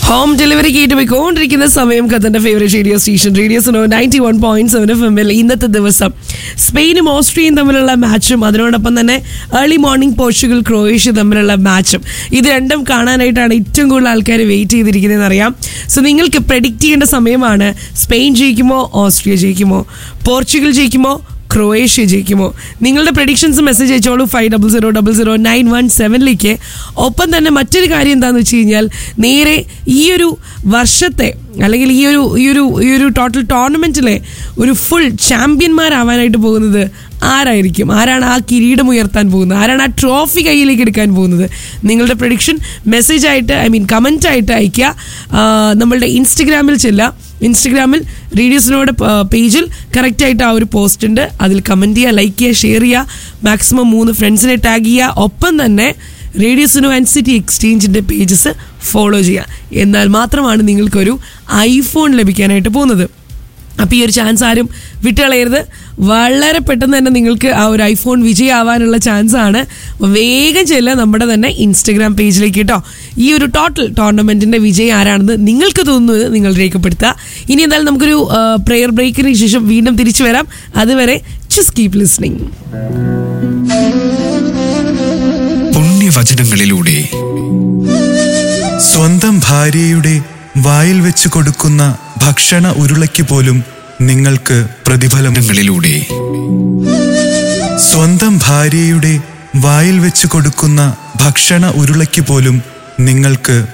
home delivery കേട്ട് പോയിക്കൊണ്ടിരിക്കുന്ന സമയം കത്തന്റെ favourite radio station radio Suno ninety one point seven F എമ്മിൽ ഇന്നത്തെ ദിവസം സ്പെയിനും ഓസ്ട്രിയയും തമ്മിലുള്ള മാച്ചും അതിനോടൊപ്പം തന്നെ ഏർലി മോർണിംഗ് പോർച്ചുഗൽ ക്രൊയേഷ്യ തമ്മിലുള്ള മാച്ചും ഇത് രണ്ടും കാണാനായിട്ടാണ് ഏറ്റവും കൂടുതൽ ആൾക്കാർ വെയിറ്റ് ചെയ്തിരിക്കുന്നതെന്ന് അറിയാം സോ നിങ്ങൾക്ക് പ്രഡിക്റ്റ് ചെയ്യേണ്ട സമയമാണ് സ്പെയിൻ ജയിക്കുമോ ഓസ്ട്രിയ ജയിക്കുമോ പോർച്ചുഗൽ ജയിക്കുമോ ക്രൊയേഷ്യ ജയിക്കുമോ നിങ്ങളുടെ പ്രഡിക്ഷൻസ് മെസ്സേജ് അയച്ചോളൂ five double zero double zero nine one സെവനിലേക്ക് ഒപ്പം തന്നെ മറ്റൊരു കാര്യം എന്താണെന്ന് വെച്ച് കഴിഞ്ഞാൽ നേരെ ഈ ഒരു വർഷത്തെ അല്ലെങ്കിൽ ഈ ഒരു ഈ ഒരു ഈ ഒരു ടോട്ടൽ ടോർണമെൻറ്റിലെ ഒരു ഫുൾ ചാമ്പ്യന്മാരാവാനായിട്ട് പോകുന്നത് ആരായിരിക്കും ആരാണ് ആ കിരീടം ഉയർത്താൻ പോകുന്നത് ആരാണ് ആ ട്രോഫി കയ്യിലേക്ക് എടുക്കാൻ പോകുന്നത് നിങ്ങളുടെ പ്രഡിക്ഷൻ മെസ്സേജ് ആയിട്ട് ഐ മീൻ കമൻ്റ് ആയിട്ട് അയയ്ക്കുക ആ, നമ്മളുടെ ഇൻസ്റ്റഗ്രാമിൽ ചെല്ലുക ഇൻസ്റ്റഗ്രാമിൽ റേഡിയോസിനോട് പേജിൽ കറക്റ്റായിട്ട് ആ ഒരു പോസ്റ്റ് ഉണ്ട് അതിൽ കമൻറ്റ് ചെയ്യുക ലൈക്ക് ചെയ്യുക ഷെയർ ചെയ്യുക മാക്സിമം മൂന്ന് ഫ്രണ്ട്സിനെ ടാഗ് ചെയ്യുക ഒപ്പം തന്നെ റേഡിയോസിനോ ആൻഡ് സിറ്റി എക്സ്ചേഞ്ചിൻ്റെ പേജസ് ഫോളോ ചെയ്യുക എന്നാൽ മാത്രമാണ് നിങ്ങൾക്കൊരു ഐഫോൺ ലഭിക്കാനായിട്ട് പോകുന്നത് അപ്പോൾ ഈ ഒരു ചാൻസ് ആരും വിട്ടുകളയരുത് വളരെ പെട്ടെന്ന് തന്നെ നിങ്ങൾക്ക് ആ ഒരു ഐഫോൺ വിജയമാവാനുള്ള ചാൻസ് ആണ് അപ്പോൾ വേഗം ചെല്ലുക നമ്മുടെ തന്നെ ഇൻസ്റ്റഗ്രാം പേജിലേക്ക് കേട്ടോ ഈ ഒരു ടോട്ടൽ ടൂർണമെൻറ്റിൻ്റെ വിജയം ആരാണെന്ന് നിങ്ങൾക്ക് തോന്നുന്നത് നിങ്ങൾ രേഖപ്പെടുത്തുക ഇനി എന്തായാലും നമുക്കൊരു പ്രെയർ ബ്രേക്കിന് ശേഷം വീണ്ടും തിരിച്ചു വരാം അതുവരെ ജസ്റ്റ് കീപ് ലിസ്ണിംഗ് പുണ്യവചനങ്ങളിലൂടെ സ്വന്തം ഭാര്യയുടെ വായിൽ വെച്ച് കൊടുക്കുന്ന ഭക്ഷണ ഉരുളയ്ക്ക് പോലും നിങ്ങൾക്ക് പ്രതിഫലം ങ്ങളിലൂടെ സ്വന്തം ഭാര്യയുടെ വായിൽ വെച്ച് കൊടുക്കുന്ന ഭക്ഷണ ഉരുളയ്ക്ക് പോലും നിങ്ങൾക്ക്